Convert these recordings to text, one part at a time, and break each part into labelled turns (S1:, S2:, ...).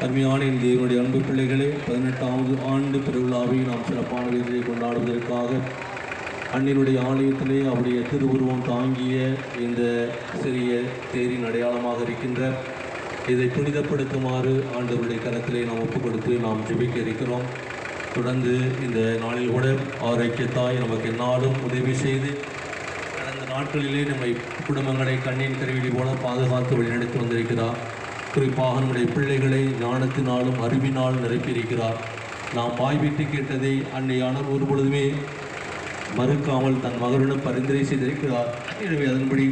S1: அருமையான இந்த தேவனுடைய அன்பு பிள்ளைகளே பதினெட்டாவது ஆண்டு திருவிழாவை நாம் சிறப்பான விதத்தை கொண்டாடுவதற்காக அன்னினுடைய ஆலயத்திலே அவருடைய திருவுருவம் தாங்கிய இந்த சிறிய தேரின் அடையாளமாக இருக்கின்ற இதை புனிதப்படுத்துமாறு ஆண்டவருடைய கரத்திலே நாம் ஒப்புக் கொடுத்து நாம் ஜெபிக்க இருக்கிறோம் தொடர்ந்து இந்த நாளில் கூட ஆரோக்கியத்தாய் நமக்கு எந்நாளும் உதவி செய்து கடந்த நாட்களிலே நம்மை குடும்பங்களை கண்ணின் கருவிழி போல பாதுகாத்து வழிநடத்தி வந்திருக்கிறார் குறிப்பாக நம்முடைய பிள்ளைகளை ஞானத்தினாலும் அறிவினாலும் நிரப்பியிருக்கிறார் நாம் வாய்விட்டு கேட்டதை அன்னையானவர் ஒரு பொழுதுமே மறுக்காமல் தன் மகனிடம் பரிந்துரை செய்திருக்கிறார் எனவே அதன்படி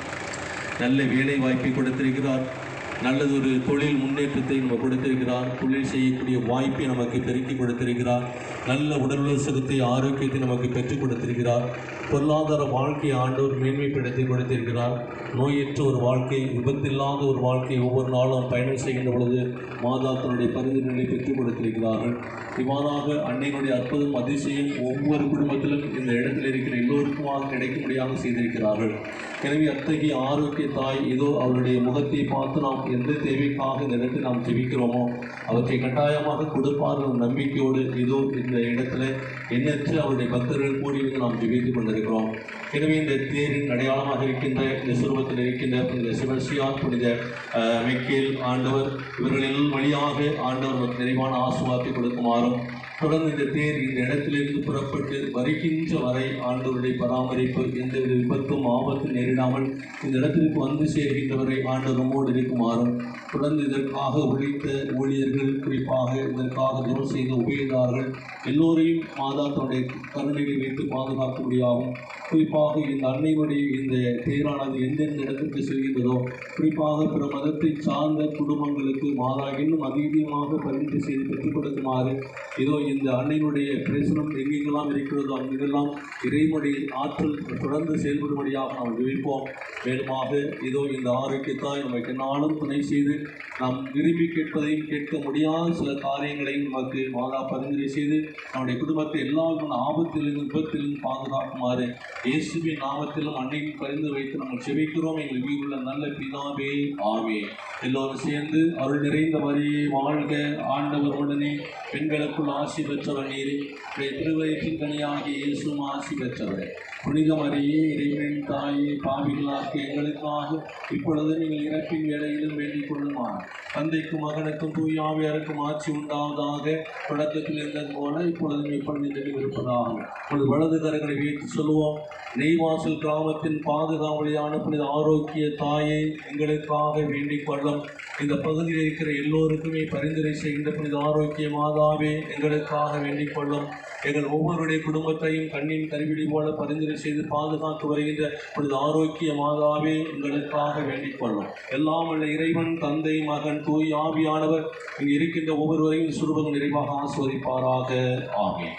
S1: நல்ல வேலை வாய்ப்பை கொடுத்திருக்கிறார் நல்லதொரு தொழில் முன்னேற்றத்தை நம்ம கொடுத்திருக்கிறார் தொழில் செய்யக்கூடிய வாய்ப்பை நமக்கு பெருக்கி கொடுத்திருக்கிறார் நல்ல உடல் சுகத்தை ஆரோக்கியத்தை நமக்கு பெற்றுக் கொடுத்திருக்கிறார் பொருளாதார வாழ்க்கையை ஆண்டவர் மேன்மைப்படுத்தி கொடுத்திருக்கிறார் நோயற்ற ஒரு வாழ்க்கை விபத்தில்லாத ஒரு வாழ்க்கை ஒவ்வொரு நாளும் பயணம் செய்கின்ற பொழுது மாதா தன்னுடைய பரிந்துரைகளை பெற்றுக் கொடுத்திருக்கிறார்கள் இவ்வாறாக அன்னையினுடைய அற்புதம் அதிசயம் ஒவ்வொரு குடும்பத்திலும் இந்த இடத்தில் இருக்கிற எல்லோருக்குமாக கிடைக்கும்படியாக செய்திருக்கிறார்கள் எனவே அத்தகைய ஆரோக்கிய தாய் இதோ அவருடைய முகத்தை பார்த்து நாம் எந்த தேவைக்காக இந்த இடத்தில் நாம் ஜெபிக்கிறோமோ அவற்றை கட்டாயமாக கொடுப்பார்கள் நம்பிக்கையோடு இதோ இந்த இடத்துல எண்ணற்ற அவருடைய பக்தர்கள் கூடி வந்து நாம் ஜெபித்துக் கொண்டிருக்கிறோம் எனவே இந்த தேரின் அடையாளமாக இருக்கின்ற இந்த சுரூபத்தில் இருக்கின்ற இந்த சிவசியார் புனித அஹ், மைக்கேல் ஆண்டவர் இவர்களின் வழியாக ஆண்டவர் நமக்கு நிறைவான ஆசுவாத்தை கொடுக்குமாறும் தொடர்ந்து இந்த தேர் இந்த இடத்திலிருந்து புறப்பட்டு வருகின்ற வரை ஆண்டவருடைய பராமரிப்பு எந்தவித விபத்தும் ஆபத்தும் நேரிடாமல் இந்த இடத்திற்கு வந்து சேர்கின்றவரை ஆண்டவர் நம்மோடு இருக்குமாறும் தொடர்ந்து இதற்காக உழைத்த ஊழியர்கள் குறிப்பாக இதற்காக ஜெபம் செய்த உபயோகார்கள் எல்லோரையும் மாதா தன்னுடைய கருணையை வைத்து பாதுகாக்க முடியாகும் குறிப்பாக இந்த அன்னையினுடைய இந்த தேரானது எந்தெந்த இடத்திற்கு செல்கின்றதோ குறிப்பாக பிற மதத்தை சார்ந்த குடும்பங்களுக்கு மாதா இன்னும் அதிகமாக பரிந்து செய்து பெற்றுக் கொடுக்குமாறு இதோ இந்த அன்னையினுடைய பிரசனம் எங்கெங்கெல்லாம் இருக்கிறதோ அங்கெல்லாம் இறைவனுடைய ஆற்றல் தொடர்ந்து செயல்படும்படியாக நாம் ஜெபிப்போம் மேலுமாக இதோ இந்த ஆரோக்கியத்தாய் நமக்கு நாளும் துணை செய்து நாம் விரும்பி கேட்பதையும் கேட்க முடியாத சில காரியங்களையும் நமக்கு மாதா பரிந்துரை செய்து நம்முடைய குடும்பத்தை எல்லா விதமான ஆபத்திலும் விபத்திலும் பாதுகாக்குமாறு இயேசுவின் நாமத்திலும் அன்னையும் பரிந்து வைத்து நாங்கள் செபிக்கிறோம் எங்கள் வீடுள்ள நல்ல பிதாவே ஆமே எல்லோரும் சேர்ந்து அருள் நிறைந்த வரியை வாழ்க ஆண்டவர் உடனே பெண்களுக்குள் ஆசி பெற்றவர் நீரே உடைய திருவயிற்றின் கனியாகிய இயேசுவும் ஆசி பெற்றவரே புனித மரியே இறைவனின் தாயே பாவிகளாக்கு எங்களுக்காக இப்பொழுது நீங்கள் இறப்பின் வேலையிலும் வேண்டிக் கொள்ளுமாறு தந்தைக்கும் மகனுக்கும் தூயாவியருக்கும் ஆட்சி உண்டாவதாக தொடக்கத்தில் இருந்தது போல இப்பொழுதும் எப்பொழுது நினைவு இருப்பதாக இப்பொழுது வலது கரங்களை வைத்து சொல்லுவோம் நெய்வாசல் கிராமத்தின் பாதுகாவலியான புனித ஆரோக்கிய தாயை எங்களுக்காக வேண்டிக் கொள்ளும் இந்த பகுதியில் இருக்கிற எல்லோருக்குமே பரிந்துரை செய்கின்ற புனித ஆரோக்கிய மாதாவே எங்களுக்காக வேண்டிக் கொள்ளும் எங்கள் ஒவ்வொருடைய குடும்பத்தையும் கண்ணின் கருவிழி போல பரிந்துரை செய்து பாதுகாத்து வருகின்ற புனித ஆரோக்கிய மாதாவே எங்களுக்காக வேண்டிக் கொள்ளும் எல்லாம் உள்ள இறைவன் தந்தை மகன் தூய் ஆவியானவர் இங்கு இருக்கின்ற ஒவ்வொருவரையும் சுருபம் நிறைவாக ஆஸ்வதிப்பாராக ஆமென்